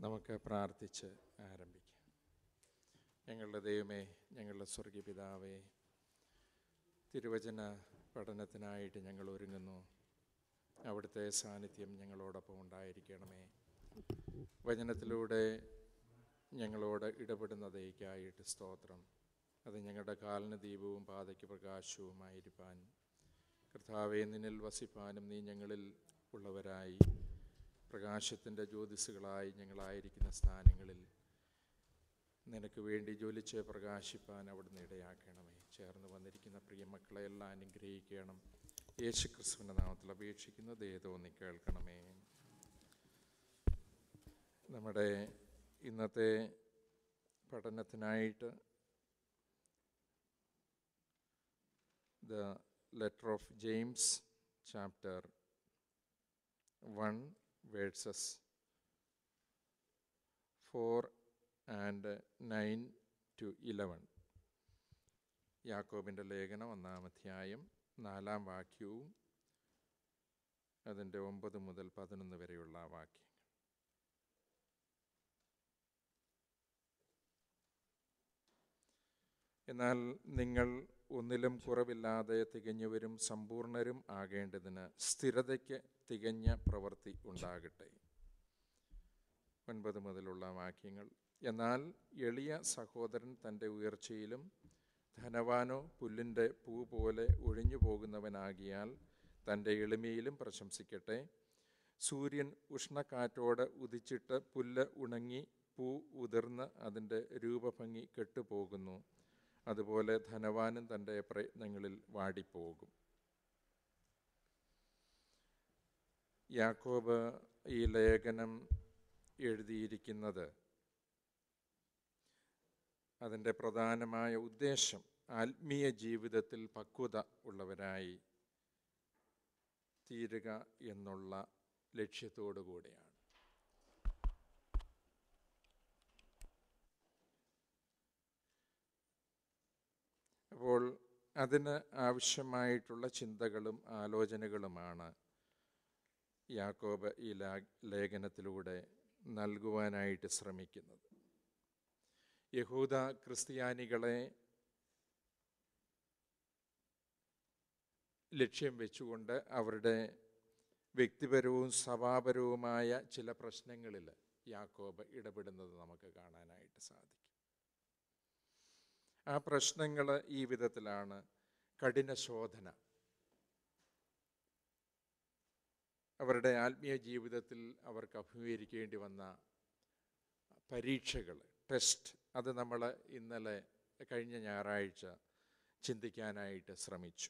നമുക്ക് പ്രാർത്ഥിച്ച് ആരംഭിക്കാം ഞങ്ങളുടെ ദൈവമേ ഞങ്ങളുടെ സ്വർഗീയ പിതാവേ തിരുവചന പഠനത്തിനായിട്ട് ഞങ്ങൾ ഒരുങ്ങുന്നു അവിടുത്തെ സാന്നിധ്യം ഞങ്ങളോടൊപ്പം ഉണ്ടായിരിക്കണമേ വചനത്തിലൂടെ ഞങ്ങളോട് ഇടപെടുന്നതേക്കായിട്ട് സ്തോത്രം അത് ഞങ്ങളുടെ കാലിന് ദീപവും പാതയ്ക്ക് പ്രകാശവുമായിരിക്കാൻ കർത്താവെ നിന്നിൽ വസിപ്പാനും നീ ഞങ്ങളിൽ ഉള്ളവരായി പ്രകാശത്തിൻ്റെ ജ്യോതിസുകളായി ഞങ്ങളായിരിക്കുന്ന സ്ഥാനങ്ങളിൽ നിനക്ക് വേണ്ടി ജ്വലിച്ച് പ്രകാശിപ്പാൻ അവിടുന്ന് ഇടയാക്കണമേ ചേർന്ന് വന്നിരിക്കുന്ന പ്രിയ മക്കളെ എല്ലാം അനുഗ്രഹിക്കണം യേശു ക്രിസ്തുവിൻ്റെ നാമത്തിൽ അപേക്ഷിക്കുന്നത് ഏതോ നീ കേൾക്കണമേ നമ്മുടെ ഇന്നത്തെ പഠനത്തിനായിട്ട് the letter of James chapter one verses four and nine to eleven യാക്കോബിൻ്റെ ലേഖനം ഒന്നാം അധ്യായം നാലാം വാക്യവും അതിൻ്റെ ഒമ്പത് മുതൽ പതിനൊന്ന് വരെയുള്ള വാക്യങ്ങൾ എന്നാൽ നിങ്ങൾ ഒന്നിലും കുറവില്ലാതെ തികഞ്ഞവരും സമ്പൂർണരും ആകേണ്ടതിന് സ്ഥിരതയ്ക്ക് തികഞ്ഞ പ്രവൃത്തി ഉണ്ടാകട്ടെ ഒൻപത് മുതലുള്ള വാക്യങ്ങൾ എന്നാൽ എളിയ സഹോദരൻ തൻ്റെ ഉയർച്ചയിലും ധനവാനോ പുല്ലിൻ്റെ പൂ പോലെ ഒഴിഞ്ഞു പോകുന്നവനാകിയാൽ തൻ്റെ എളിമയിലും പ്രശംസിക്കട്ടെ സൂര്യൻ ഉഷ്ണക്കാറ്റോട് ഉദിച്ചിട്ട് പുല്ല് ഉണങ്ങി പൂ ഉതിർന്ന് അതിൻ്റെ രൂപഭംഗി കെട്ടുപോകുന്നു അതുപോലെ ധനവാനും തൻ്റെ പ്രയത്നങ്ങളിൽ വാടിപ്പോകും യാക്കോബ് ഈ ലേഖനം എഴുതിയിരിക്കുന്നത് അതിൻ്റെ പ്രധാനമായ ഉദ്ദേശം ആത്മീയ ജീവിതത്തിൽ പക്വത ഉള്ളവരായി തീരുക എന്നുള്ള ലക്ഷ്യത്തോടു കൂടെയാണ് അപ്പോൾ അതിന് ആവശ്യമായിട്ടുള്ള ചിന്തകളും ആലോചനകളുമാണ് യാക്കോബ് ഈ ലേഖനത്തിലൂടെ നൽകുവാനായിട്ട് ശ്രമിക്കുന്നത് യഹൂദ ക്രിസ്ത്യാനികളെ ലക്ഷ്യം വെച്ചുകൊണ്ട് അവരുടെ വ്യക്തിപരവും സഭാപരവുമായ ചില പ്രശ്നങ്ങളിൽ യാക്കോബ് ഇടപെടുന്നത് നമുക്ക് കാണാനായിട്ട് സാധിക്കും ആ പ്രശ്നങ്ങൾ ഈ വിധത്തിലാണ് കഠിന ശോധന അവരുടെ ആത്മീയ ജീവിതത്തിൽ അവർക്ക് അഭിമുഖീകരിക്കേണ്ടി വന്ന പരീക്ഷകൾ ടെസ്റ്റ് അത് നമ്മൾ ഇന്നലെ കഴിഞ്ഞ ഞായറാഴ്ച ചിന്തിക്കാനായിട്ട് ശ്രമിച്ചു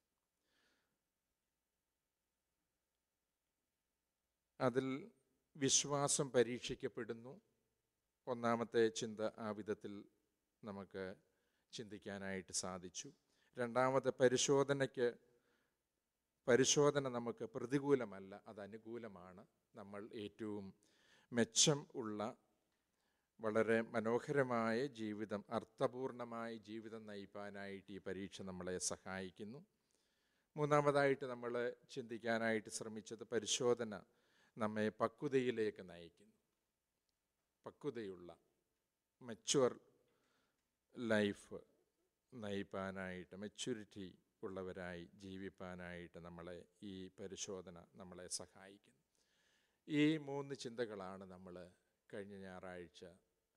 അതിൽ വിശ്വാസം പരീക്ഷിക്കപ്പെടുന്നു ഒന്നാമത്തെ ചിന്ത ആ വിധത്തിൽ നമുക്ക് ചിന്തിക്കാനായിട്ട് സാധിച്ചു രണ്ടാമത് പരിശോധനയ്ക്ക് പരിശോധന നമുക്ക് പ്രതികൂലമല്ല അത് അനുകൂലമാണ് നമ്മൾ ഏറ്റവും മെച്ചം ഉള്ള വളരെ മനോഹരമായ ജീവിതം അർത്ഥപൂർണമായ ജീവിതം നയിപ്പാനായിട്ട് ഈ പരീക്ഷ നമ്മളെ സഹായിക്കുന്നു മൂന്നാമതായിട്ട് നമ്മൾ ചിന്തിക്കാനായിട്ട് ശ്രമിച്ചത് പരിശോധന നമ്മെ പക്വതയിലേക്ക് നയിക്കുന്നു പക്വതയുള്ള മെച്ചുവർ ലൈഫ് നയിപ്പാനായിട്ട് മെച്യൂരിറ്റി ഉള്ളവരായി ജീവിപ്പാനായിട്ട് നമ്മളെ ഈ പരിശോധന നമ്മളെ സഹായിക്കുന്നു ഈ മൂന്ന് ചിന്തകളാണ് നമ്മൾ കഴിഞ്ഞ ഞായറാഴ്ച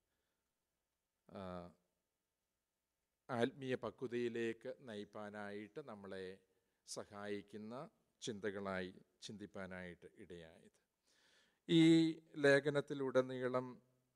ആത്മീയ പക്വതയിലേക്ക് നയിപ്പാനായിട്ട് നമ്മളെ സഹായിക്കുന്ന ചിന്തകളായി ചിന്തിപ്പാനായിട്ട് ഇടയായത് ഈ ലേഖനത്തിലുടനീളം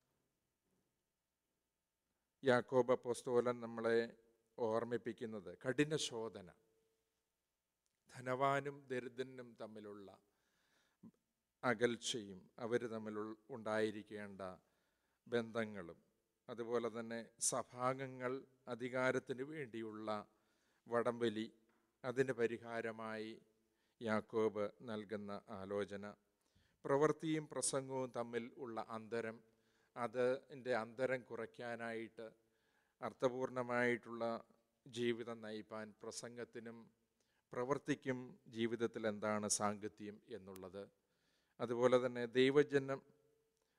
യാക്കോബ പോസ്തോലൻ നമ്മളെ ഓർമ്മിപ്പിക്കുന്നത് കഠിന ശോധന ധനവാനും ദരിദ്രനും തമ്മിലുള്ള അകൽച്ചയും അവർ തമ്മിൽ ഉണ്ടായിരിക്കേണ്ട ബന്ധങ്ങളും അതുപോലെ തന്നെ സഭാംഗങ്ങൾ അധികാരത്തിന് വേണ്ടിയുള്ള വടംവലി അതിന് പരിഹാരമായി യാക്കോബ് നൽകുന്ന ആലോചന പ്രവൃത്തിയും പ്രസംഗവും തമ്മിൽ ഉള്ള അന്തരം അതിൻ്റെ അന്തരം കുറയ്ക്കാനായിട്ട് അർത്ഥപൂർണമായിട്ടുള്ള ജീവിതം നയിപ്പാൻ പ്രസംഗത്തിനും പ്രവൃത്തിക്കും ജീവിതത്തിൽ എന്താണ് സാങ്കത്യം എന്നുള്ളത് അതുപോലെ തന്നെ ദൈവജനം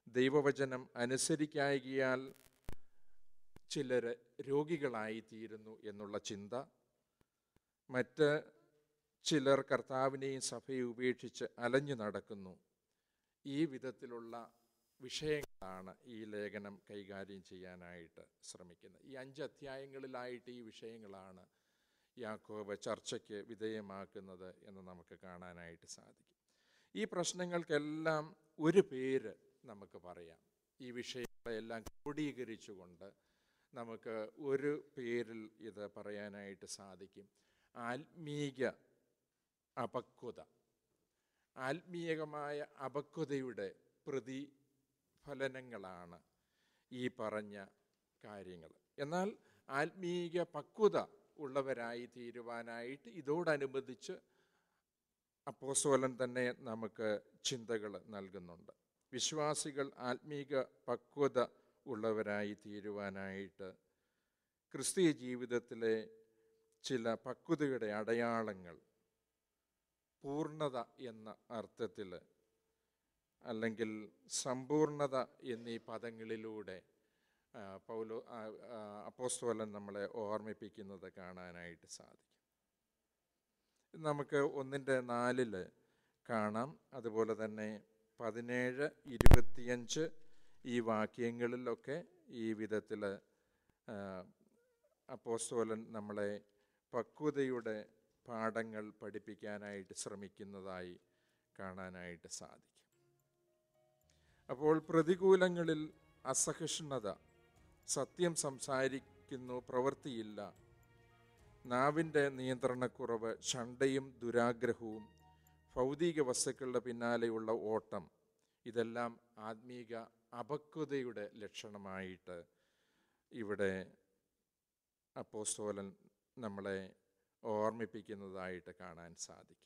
ദൈവവചനം അനുസരിക്കായികയാൽ ചിലർ രോഗികളായിത്തീരുന്നു എന്നുള്ള ചിന്ത മറ്റ് ചിലർ കർത്താവിനെയും സഭയെ ഉപേക്ഷിച്ച് അലഞ്ഞു നടക്കുന്നു ഈ വിധത്തിലുള്ള വിഷയങ്ങളാണ് ഈ ലേഖനം കൈകാര്യം ചെയ്യാനായിട്ട് ശ്രമിക്കുന്നത് ഈ അഞ്ച് അധ്യായങ്ങളിലായിട്ട് ഈ വിഷയങ്ങളാണ് യാക്കോബ് ചർച്ചയ്ക്ക് വിധേയമാക്കുന്നത് എന്ന് നമുക്ക് കാണാനായിട്ട് സാധിക്കും ഈ പ്രശ്നങ്ങൾക്കെല്ലാം ഒരു പേര് നമുക്ക് പറയാം ഈ വിഷയങ്ങളെല്ലാം ക്രോഡീകരിച്ചുകൊണ്ട് നമുക്ക് ഒരു പേരിൽ ഇത് പറയാനായിട്ട് സാധിക്കും ആത്മീക അപക്വത ആത്മീയമായ അപക്വതയുടെ പ്രതിഫലനങ്ങളാണ് ഈ പറഞ്ഞ കാര്യങ്ങൾ എന്നാൽ ആത്മീയ പക്വത ഉള്ളവരായി തീരുവാനായിട്ട് ഇതോടനുബന്ധിച്ച് അപ്പോസ്തലൻ തന്നെ നമുക്ക് ചിന്തകൾ നൽകുന്നുണ്ട് വിശ്വാസികൾ ആത്മീക പക്വത ഉള്ളവരായി തീരുവാനായിട്ട് ക്രിസ്തീയ ജീവിതത്തിലെ ചില പക്വതയുടെ അടയാളങ്ങൾ പൂർണ്ണത എന്ന അർത്ഥത്തിൽ അല്ലെങ്കിൽ സമ്പൂർണത എന്നീ പദങ്ങളിലൂടെ ആ, പൗലോ ആ, ആ, അപ്പോസ്തലൻ നമ്മളെ ഓർമ്മിപ്പിക്കുന്നത് കാണാനായിട്ട് സാധിക്കും നമുക്ക് ഒന്നിൻ്റെ നാലില് കാണാം അതുപോലെ തന്നെ പതിനേഴ് ഇരുപത്തിയഞ്ച് ഈ വാക്യങ്ങളിലൊക്കെ ഈ വിധത്തിൽ അപ്പോസ്തോലൻ നമ്മളെ പക്വതയുടെ പാഠങ്ങൾ പഠിപ്പിക്കാനായിട്ട് ശ്രമിക്കുന്നതായി കാണാനായിട്ട് സാധിക്കും അപ്പോൾ പ്രതികൂലങ്ങളിൽ അസഹിഷ്ണുത സത്യം സംസാരിക്കുന്നു പ്രവൃത്തിയില്ല നാവിൻ്റെ നിയന്ത്രണക്കുറവ് ഷണ്ടയും ദുരാഗ്രഹവും ഭൗതിക വസ്തുക്കളുടെ പിന്നാലെയുള്ള ഓട്ടം ഇതെല്ലാം ആത്മീക അപക്വതയുടെ ലക്ഷണമായിട്ട് ഇവിടെ അപ്പോസ്തോലൻ നമ്മളെ ഓർമ്മിപ്പിക്കുന്നതായിട്ട് കാണാൻ സാധിക്കും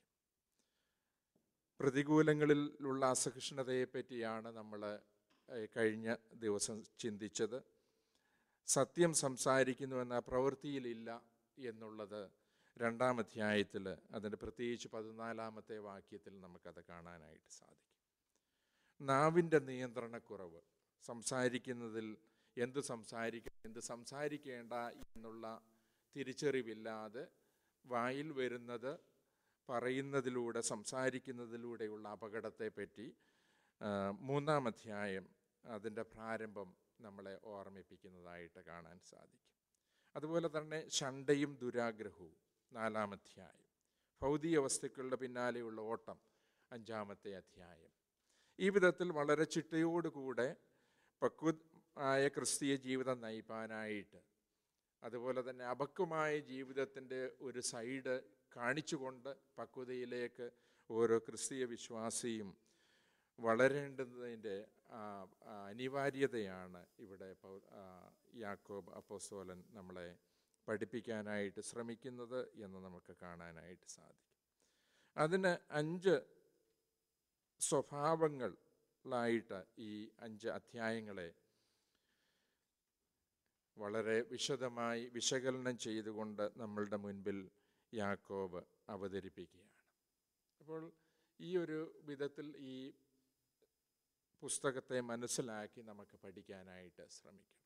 പ്രതികൂലങ്ങളിലുള്ള അസഹിഷ്ണുതയെ പറ്റിയാണ് നമ്മൾ കഴിഞ്ഞ ദിവസം ചിന്തിച്ചത് സത്യം സംസാരിക്കുന്നു എന്ന പ്രവൃത്തിയിലില്ല എന്നുള്ളത് രണ്ടാം അധ്യായത്തിൽ അതിൻ്റെ പ്രത്യേകിച്ച് പതിനാലാമത്തെ വാക്യത്തിൽ നമുക്കത് കാണാനായിട്ട് സാധിക്കും നാവിൻ്റെ നിയന്ത്രണക്കുറവ് സംസാരിക്കുന്നതിൽ എന്ത് സംസാരിക്കണം എന്ത് സംസാരിക്കേണ്ട എന്നുള്ള തിരിച്ചറിവില്ലാതെ വായിൽ വരുന്നത് പറയുന്നതിലൂടെ സംസാരിക്കുന്നതിലൂടെയുള്ള അപകടത്തെ പറ്റി ആ, മൂന്നാം അധ്യായം അതിൻ്റെ പ്രാരംഭം നമ്മളെ ഓർമ്മിപ്പിക്കുന്നതായിട്ട് കാണാൻ സാധിക്കും അതുപോലെ തന്നെ ഷണ്ടയും ദുരാഗ്രഹവും നാലാം അധ്യായം ഭൗതിക വസ്തുക്കളുടെ പിന്നാലെയുള്ള ഓട്ടം അഞ്ചാമത്തെ അധ്യായം ഈ വിധത്തിൽ വളരെ ചിട്ടയോടുകൂടെ പക്വ ആയ ക്രിസ്തീയ ജീവിതം നയിപ്പാനായിട്ട് അതുപോലെ തന്നെ അപക്വമായ ജീവിതത്തിൻ്റെ ഒരു സൈഡ് കാണിച്ചുകൊണ്ട് പക്വതയിലേക്ക് ഓരോ ക്രിസ്തീയ വിശ്വാസിയും വളരേണ്ടതിൻ്റെ ആ, ആ, അനിവാര്യതയാണ് ഇവിടെ പൗ- ആ, യാക്കോബ് അപ്പോസ്തോലൻ നമ്മളെ പഠിപ്പിക്കാനായിട്ട് ശ്രമിക്കുന്നത് എന്ന് നമുക്ക് കാണാനായിട്ട് സാധിക്കും അതിന് അഞ്ച് സ്വഭാവങ്ങളായിട്ട് ഈ അഞ്ച് അധ്യായങ്ങളെ വളരെ വിശദമായി വിശകലനം ചെയ്തുകൊണ്ട് നമ്മളുടെ മുൻപിൽ യാക്കോബ് അവതരിപ്പിക്കുകയാണ് അപ്പോൾ ഈ ഒരു വിധത്തിൽ ഈ പുസ്തകത്തെ മനസ്സിലാക്കി നമുക്ക് പഠിക്കാനായിട്ട് ശ്രമിക്കണം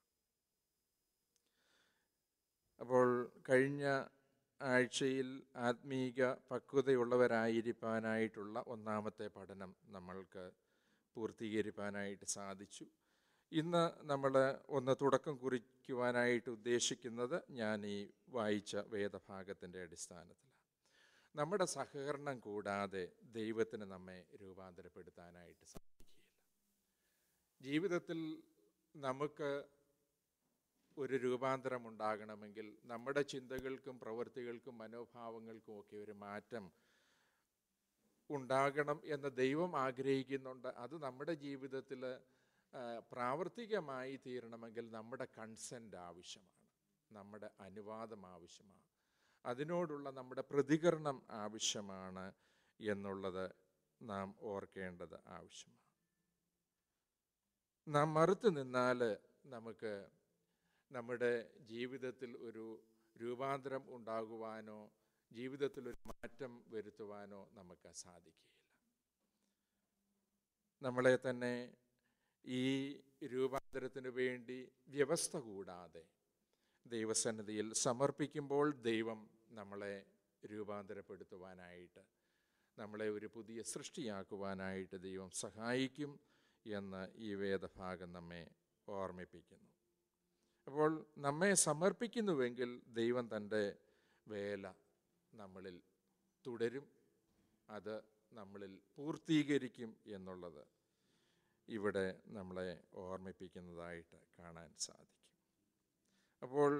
അപ്പോൾ കഴിഞ്ഞ ആഴ്ചയിൽ ആത്മീക പക്വതയുള്ളവരായിരിക്കാനായിട്ടുള്ള ഒന്നാമത്തെ പഠനം നമ്മൾക്ക് പൂർത്തീകരിക്കാനായിട്ട് സാധിച്ചു ഇന്ന് നമ്മൾ ഒന്ന് തുടക്കം കുറിക്കുവാനായിട്ട് ഉദ്ദേശിക്കുന്നത് ഞാൻ ഈ വായിച്ച വേദഭാഗത്തിൻ്റെ അടിസ്ഥാനത്തിലാണ് നമ്മുടെ സഹകരണം കൂടാതെ ദൈവത്തിന് നമ്മെ രൂപാന്തരപ്പെടുത്താനായിട്ട് സാധിക്കുകയില്ല ജീവിതത്തിൽ നമുക്ക് ഒരു രൂപാന്തരം ഉണ്ടാകണമെങ്കിൽ നമ്മുടെ ചിന്തകൾക്കും പ്രവൃത്തികൾക്കും മനോഭാവങ്ങൾക്കും ഒക്കെ ഒരു മാറ്റം ഉണ്ടാകണം എന്ന് ദൈവം ആഗ്രഹിക്കുന്നുണ്ട് അത് നമ്മുടെ ജീവിതത്തിൽ ആ, പ്രാവർത്തികമായി തീരണമെങ്കിൽ നമ്മുടെ കൺസെൻ്റ് ആവശ്യമാണ് നമ്മുടെ അനുവാദം ആവശ്യമാണ് അതിനോടുള്ള നമ്മുടെ പ്രതികരണം ആവശ്യമാണ് എന്നുള്ളത് നാം ഓർക്കേണ്ടത് ആവശ്യമാണ് നാം മറുത്തു നിന്നാൽ നമുക്ക് നമ്മുടെ ജീവിതത്തിൽ ഒരു രൂപാന്തരം ഉണ്ടാകുവാനോ ജീവിതത്തിൽ ഒരു മാറ്റം വരുത്തുവാനോ നമുക്ക് സാധിക്കുകയില്ല നമ്മളെ തന്നെ ഈ രൂപാന്തരത്തിന് വേണ്ടി വ്യവസ്ഥ കൂടാതെ ദൈവസന്നിധിയിൽ സമർപ്പിക്കുമ്പോൾ ദൈവം നമ്മളെ രൂപാന്തരപ്പെടുത്തുവാനായിട്ട് നമ്മളെ ഒരു പുതിയ സൃഷ്ടിയാക്കുവാനായിട്ട് ദൈവം സഹായിക്കും എന്ന് ഈ വേദഭാഗം നമ്മെ ഓർമ്മിപ്പിക്കുന്നു അപ്പോൾ നമ്മെ സമർപ്പിക്കുന്നുവെങ്കിൽ ദൈവം തൻ്റെ വേല നമ്മളിൽ തുടരും അത് നമ്മളിൽ പൂർത്തീകരിക്കും എന്നുള്ളത് ഇവിടെ നമ്മളെ ഓർമ്മിപ്പിക്കുന്നതായിട്ട് കാണാൻ സാധിക്കും അപ്പോൾ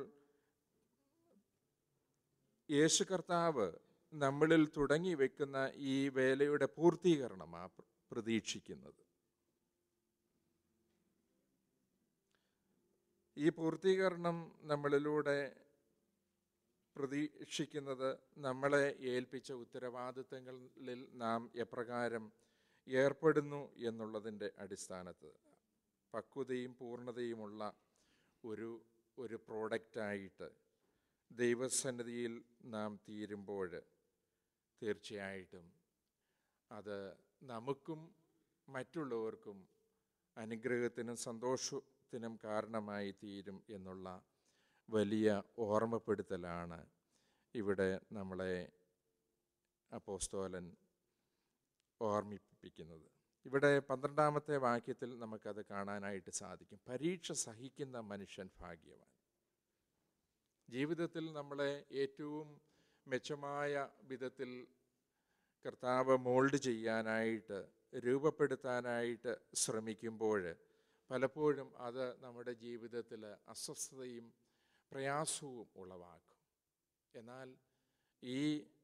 യേശു കർത്താവ് നമ്മളിൽ തുടങ്ങി വെക്കുന്ന ഈ വേലയുടെ പൂർത്തീകരണമാണ് പ്രതീക്ഷിക്കുന്നത് ഈ പൂർത്തീകരണം നമ്മളിലൂടെ പ്രതീക്ഷിക്കുന്നത് നമ്മളെ ഏൽപ്പിച്ച ഉത്തരവാദിത്തങ്ങളിൽ നാം എപ്രകാരം ഏർപ്പെടുന്നു എന്നുള്ളതിൻ്റെ അടിസ്ഥാനത്തിൽ പക്വതയും പൂർണ്ണതയുമുള്ള ഒരു ഒരു പ്രോഡക്റ്റായിട്ട് ദൈവസന്നിധിയിൽ നാം തീരുമ്പോൾ തീർച്ചയായിട്ടും അത് നമുക്കും മറ്റുള്ളവർക്കും അനുഗ്രഹത്തിനും സന്തോഷത്തിനും കാരണമായി തീരും എന്നുള്ള വലിയ ഓർമ്മപ്പെടുത്തലാണ് ഇവിടെ നമ്മളെ അപ്പോസ്തോലൻ ഓർമ്മിപ്പിക്കുന്നത് ഇവിടെ പന്ത്രണ്ടാമത്തെ വാക്യത്തിൽ നമുക്കത് കാണാനായിട്ട് സാധിക്കും പരീക്ഷ സഹിക്കുന്ന മനുഷ്യൻ ഭാഗ്യവാൻ ജീവിതത്തിൽ നമ്മളെ ഏറ്റവും മെച്ചമായ വിധത്തിൽ കർത്താവ് മോൾഡ് ചെയ്യാനായിട്ട് രൂപപ്പെടുത്താനായിട്ട് ശ്രമിക്കുമ്പോൾ പലപ്പോഴും അത് നമ്മുടെ ജീവിതത്തിൽ അസ്വസ്ഥതയും പ്രയാസവും ഉളവാക്കും എന്നാൽ ഈ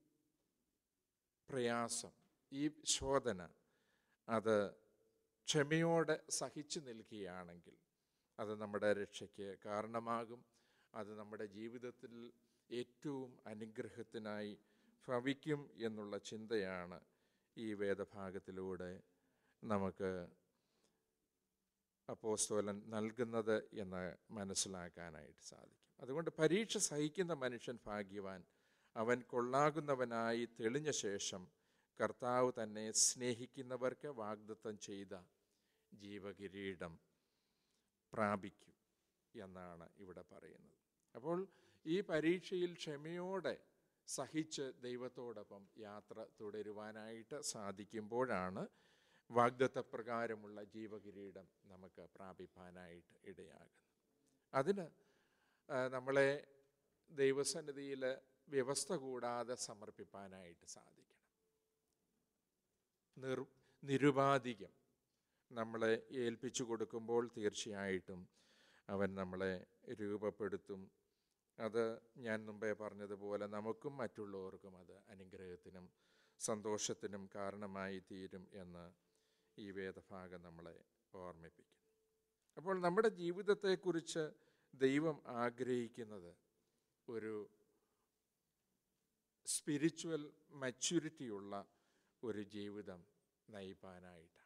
പ്രയാസം ഈ ശോധന അത് ക്ഷമയോടെ സഹിച്ചു നിൽക്കുകയാണെങ്കിൽ അത് നമ്മുടെ രക്ഷയ്ക്ക് കാരണമാകും അത് നമ്മുടെ ജീവിതത്തിൽ ഏറ്റവും അനുഗ്രഹത്തിനായി ഭവിക്കും എന്നുള്ള ചിന്തയാണ് ഈ വേദഭാഗത്തിലൂടെ നമുക്ക് അപ്പോസ്തോലൻ നൽകുന്നത് എന്ന് മനസ്സിലാക്കാനായിട്ട് സാധിക്കും അതുകൊണ്ട് പരീക്ഷ സഹിക്കുന്ന മനുഷ്യൻ ഭാഗ്യവാൻ അവൻ കൊള്ളാകുന്നവനായി തെളിഞ്ഞ ശേഷം കർത്താവ് തന്നെ സ്നേഹിക്കുന്നവർക്ക് വാഗ്ദത്തം ചെയ്ത ജീവകിരീടം പ്രാപിക്കും എന്നാണ് ഇവിടെ പറയുന്നത് അപ്പോൾ ഈ പരീക്ഷയിൽ ക്ഷമയോടെ സഹിച്ച് ദൈവത്തോടൊപ്പം യാത്ര തുടരുവാനായിട്ട് സാധിക്കുമ്പോഴാണ് വാഗ്ദത്തപ്രകാരമുള്ള ജീവകിരീടം നമുക്ക് പ്രാപിപ്പാനായിട്ട് ഇടയാകുന്നത് അതിന് ആ, നമ്മളെ ദൈവസന്നിധിയിൽ വ്യവസ്ഥ കൂടാതെ സമർപ്പിപ്പാനായിട്ട് സാധിക്കണം നിർ നിരുപാധികം നമ്മളെ ഏൽപ്പിച്ചു കൊടുക്കുമ്പോൾ തീർച്ചയായിട്ടും അവൻ നമ്മളെ രൂപപ്പെടുത്തും അത് ഞാൻ മുമ്പേ പറഞ്ഞതുപോലെ നമുക്കും മറ്റുള്ളവർക്കും അത് അനുഗ്രഹത്തിനും സന്തോഷത്തിനും കാരണമായി തീരും എന്ന് ഈ വേദഭാഗം നമ്മളെ ഓർമ്മിപ്പിക്കും അപ്പോൾ നമ്മുടെ ജീവിതത്തെക്കുറിച്ച് ദൈവം ആഗ്രഹിക്കുന്നത് ഒരു സ്പിരിച്വൽ മച്യൂരിറ്റിയുള്ള ഒരു ജീവിതം നയിപ്പാനായിട്ടാണ്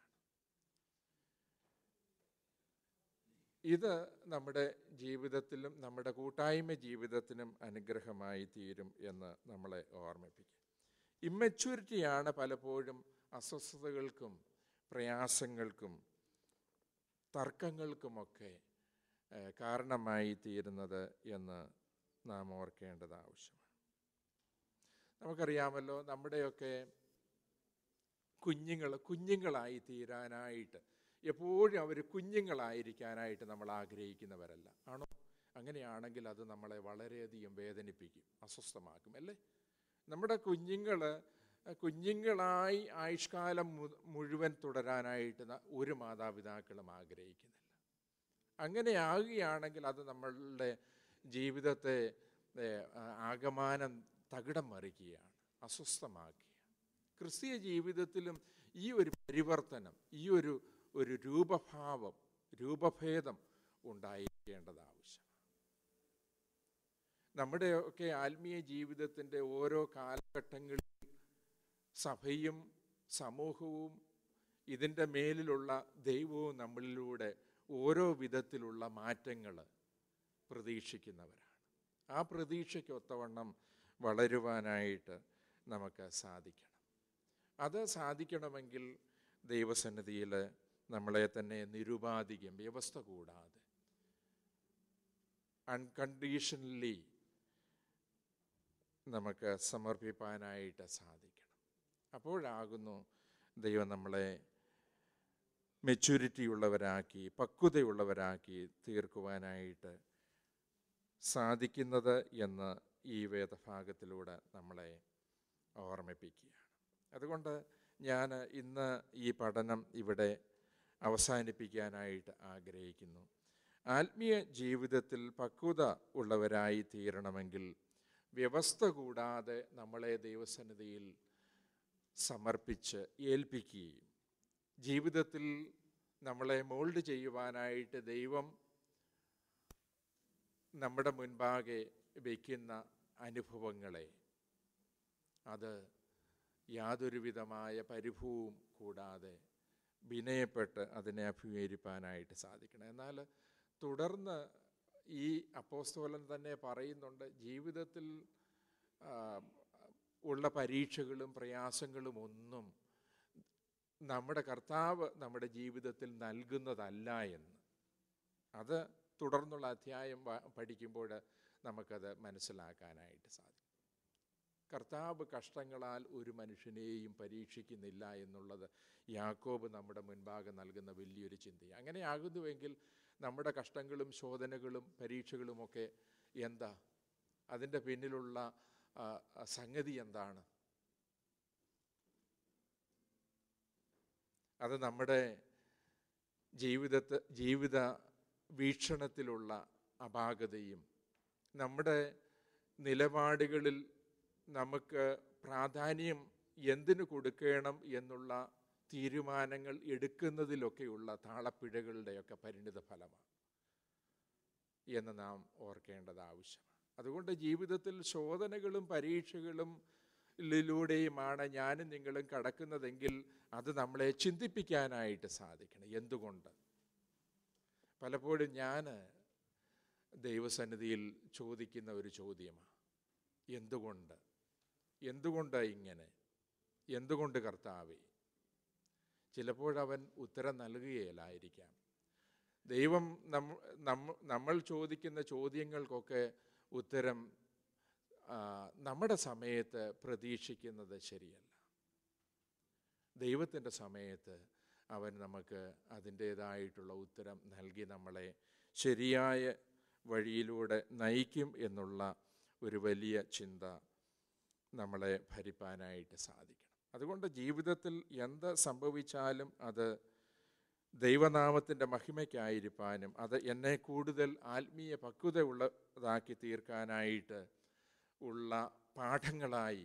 ഇത് നമ്മുടെ ജീവിതത്തിലും നമ്മുടെ കൂട്ടായ്മ ജീവിതത്തിനും അനുഗ്രഹമായി തീരും എന്ന് നമ്മളെ ഓർമ്മിപ്പിക്കും ഇമ്മച്യൂരിറ്റിയാണ് പലപ്പോഴും അസ്വസ്ഥതകൾക്കും പ്രയാസങ്ങൾക്കും തർക്കങ്ങൾക്കുമൊക്കെ ഏഹ്, കാരണമായി തീരുന്നത് എന്ന് നാം ഓർക്കേണ്ടത് ആവശ്യമാണ് നമുക്കറിയാമല്ലോ നമ്മുടെയൊക്കെ കുഞ്ഞുങ്ങൾ കുഞ്ഞുങ്ങളായി തീരാനായിട്ട് എപ്പോഴും അവർ കുഞ്ഞുങ്ങളായിരിക്കാനായിട്ട് നമ്മൾ ആഗ്രഹിക്കുന്നവരല്ല ആണോ അങ്ങനെയാണെങ്കിൽ അത് നമ്മളെ വളരെയധികം വേദനിപ്പിക്കും അസ്വസ്ഥമാക്കും അല്ലേ നമ്മുടെ കുഞ്ഞുങ്ങൾ കുഞ്ഞുങ്ങളായി ആയുഷ്കാലം മു- മുഴുവൻ തുടരാനായിട്ട് ന- ഒരു മാതാപിതാക്കളും ആഗ്രഹിക്കുന്നില്ല അങ്ങനെ ആകുകയാണെങ്കിൽ അത് നമ്മളുടെ ജീവിതത്തെ ഏ, ആ- ആകമാനം തകിടം മറിക്കുകയാണ് അസ്വസ്ഥമാക്കുകയാണ് ക്രിസ്തീയ ജീവിതത്തിലും ഈ ഒരു പരിവർത്തനം ഈ ഒരു ഒരു രൂപഭാവം രൂപഭേദം ഉണ്ടായിരിക്കേണ്ടത് ആവശ്യം നമ്മുടെയൊക്കെ ആത്മീയ ജീവിതത്തിൻ്റെ ഓരോ കാലഘട്ടങ്ങളിൽ സഭയും സമൂഹവും ഇതിൻ്റെ മേലിലുള്ള ദൈവവും നമ്മളിലൂടെ ഓരോ വിധത്തിലുള്ള മാറ്റങ്ങൾ പ്രതീക്ഷിക്കുന്നവരാണ് ആ പ്രതീക്ഷയ്ക്ക് ഒത്തവണ്ണം വളരുവാനായിട്ട് നമുക്ക് സാധിക്കണം അത് സാധിക്കണമെങ്കിൽ ദൈവസന്നിധിയിൽ നമ്മളെ തന്നെ നിരുപാധികം വ്യവസ്ഥ കൂടാതെ അൺകണ്ടീഷണലി നമുക്ക് സമർപ്പിക്കാനായിട്ട് സാധിക്കണം അപ്പോഴാകുന്നു ദൈവം നമ്മളെ മെച്യൂരിറ്റി ഉള്ളവരാക്കി പക്വതയുള്ളവരാക്കി തീർക്കുവാനായിട്ട് സാധിക്കുന്നത് എന്ന് ഈ വേദഭാഗത്തിലൂടെ നമ്മളെ ഓർമ്മിപ്പിക്കുകയാണ് അതുകൊണ്ട് ഞാൻ ഇന്ന് ഈ പഠനം ഇവിടെ അവസാനിപ്പിക്കാനായിട്ട് ആഗ്രഹിക്കുന്നു ആത്മീയ ജീവിതത്തിൽ പക്വത ഉള്ളവരായി തീരണമെങ്കിൽ വ്യവസ്ഥ കൂടാതെ നമ്മളെ ദൈവസന്നിധിയിൽ സമർപ്പിച്ച് ഏൽപ്പിക്കുകയും ജീവിതത്തിൽ നമ്മളെ മോൾഡ് ചെയ്യുവാനായിട്ട് ദൈവം നമ്മുടെ മുൻപാകെ വയ്ക്കുന്ന അനുഭവങ്ങളെ അത് യാതൊരുവിധമായ പരിഭവവും കൂടാതെ വിനയപ്പെട്ട് അതിനെ അഭിമുഖീകരിപ്പാനായിട്ട് സാധിക്കണം എന്നാൽ തുടർന്ന് ഈ അപ്പോസ്തോലൻ തന്നെ പറയുന്നുണ്ട് ജീവിതത്തിൽ ആ, ഉള്ള പരീക്ഷകളും പ്രയാസങ്ങളും ഒന്നും നമ്മുടെ കർത്താവ് നമ്മുടെ ജീവിതത്തിൽ നൽകുന്നതല്ല എന്ന് അത് തുടർന്നുള്ള അധ്യായം വ- പഠിക്കുമ്പോൾ നമുക്കത് മനസ്സിലാക്കാനായിട്ട് സാധിക്കും കർത്താവ് കഷ്ടങ്ങളാൽ ഒരു മനുഷ്യനെയും പരീക്ഷിക്കുന്നില്ല എന്നുള്ളത് യാക്കോബ് നമ്മുടെ മുൻപാകെ നൽകുന്ന വലിയൊരു ചിന്തയാണ് അങ്ങനെയാകുന്നുവെങ്കിൽ നമ്മുടെ കഷ്ടങ്ങളും ശോധനകളും പരീക്ഷകളുമൊക്കെ എന്താ അതിൻ്റെ പിന്നിലുള്ള ആ, ആ, സംഗതി എന്താണ് അത് നമ്മുടെ ജീവിതത്തെ ജീവിത വീക്ഷണത്തിലുള്ള അപാകതയും നമ്മുടെ നിലപാടുകളിൽ നമുക്ക് പ്രാധാന്യം എന്തിനു കൊടുക്കണം എന്നുള്ള തീരുമാനങ്ങൾ എടുക്കുന്നതിലൊക്കെയുള്ള താളപ്പിഴകളുടെയൊക്കെ പരിണിത ഫലമാണ് എന്ന് നാം ഓർക്കേണ്ടത് ആവശ്യമാണ് അതുകൊണ്ട് ജീവിതത്തിൽ ശോധനകളും പരീക്ഷകളും ിലൂടെയുമാണ് ഞാനും നിങ്ങളും കടക്കുന്നതെങ്കിൽ അത് നമ്മളെ ചിന്തിപ്പിക്കാനായിട്ട് സാധിക്കണം എന്തുകൊണ്ട് പലപ്പോഴും ഞാൻ ദൈവസന്നിധിയിൽ ചോദിക്കുന്ന ഒരു ചോദ്യമാണ് എന്തുകൊണ്ട് എന്തുകൊണ്ട് ഇങ്ങനെ എന്തുകൊണ്ട് കർത്താവേ ചിലപ്പോഴവൻ ഉത്തരം നൽകുകയില്ലായിരിക്കാം ദൈവം നമ്മ നമ്മ- നമ്മൾ ചോദിക്കുന്ന ചോദ്യങ്ങൾക്കൊക്കെ ഉത്തരം ആ, നമ്മുടെ സമയത്ത് പ്രതീക്ഷിക്കുന്നത് ശരിയല്ല ദൈവത്തിൻ്റെ സമയത്ത് അവൻ നമുക്ക് അതിൻ്റേതായിട്ടുള്ള ഉത്തരം നൽകി നമ്മളെ ശരിയായ വഴിയിലൂടെ നയിക്കും എന്നുള്ള ഒരു വലിയ ചിന്ത നമ്മളെ ഭരിപ്പാനായിട്ട് സാധിക്കണം അതുകൊണ്ട് ജീവിതത്തിൽ എന്ത് സംഭവിച്ചാലും അത് ദൈവനാമത്തിൻ്റെ മഹിമയ്ക്കായിരിക്കാനും അത് എന്നെ കൂടുതൽ ആത്മീയ പക്വത ഉള്ളതാക്കി തീർക്കാനായിട്ട് ഉള്ള പാഠങ്ങളായി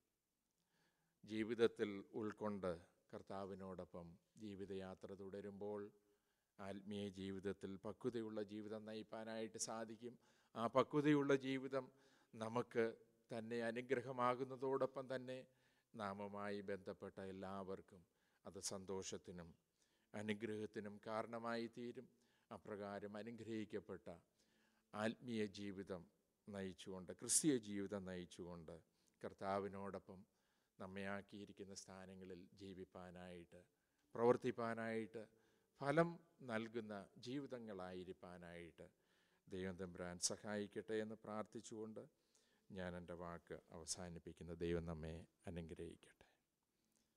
ജീവിതത്തിൽ ഉൾക്കൊണ്ട് കർത്താവിനോടൊപ്പം ജീവിതയാത്ര തുടരുമ്പോൾ ആത്മീയ ജീവിതത്തിൽ പക്വതയുള്ള ജീവിതം നയിപ്പാനായിട്ട് സാധിക്കും ആ പക്വതയുള്ള ജീവിതം നമുക്ക് തന്നെ അനുഗ്രഹമാകുന്നതോടൊപ്പം തന്നെ നാമുമായി ബന്ധപ്പെട്ട എല്ലാവർക്കും അത് സന്തോഷത്തിനും അനുഗ്രഹത്തിനും കാരണമായി തീരും അപ്രകാരം അനുഗ്രഹിക്കപ്പെട്ട ആത്മീയ ജീവിതം നയിച്ചുകൊണ്ട് ക്രിസ്തീയ ജീവിതം നയിച്ചുകൊണ്ട് കർത്താവിനോടൊപ്പം നമ്മെ ആക്കിയിരിക്കുന്ന സ്ഥാനങ്ങളിൽ ജീവിപ്പാനായിട്ട് പ്രവർത്തിപ്പാനായിട്ട് ഫലം നൽകുന്ന ജീവിതങ്ങളായിരിക്കാനായിട്ട് ദൈവം തമ്പുരാൻ സഹായിക്കട്ടെ എന്ന് പ്രാർത്ഥിച്ചുകൊണ്ട് ഞാൻ എൻ്റെ വാക്ക് അവസാനിപ്പിക്കുന്ന ദൈവം നമ്മെ അനുഗ്രഹിക്കട്ടെ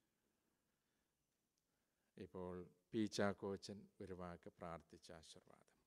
ഇപ്പോൾ പി ചാക്കോച്ചൻ ഒരു വാക്ക് പ്രാർത്ഥിച്ച ആശീർവാദം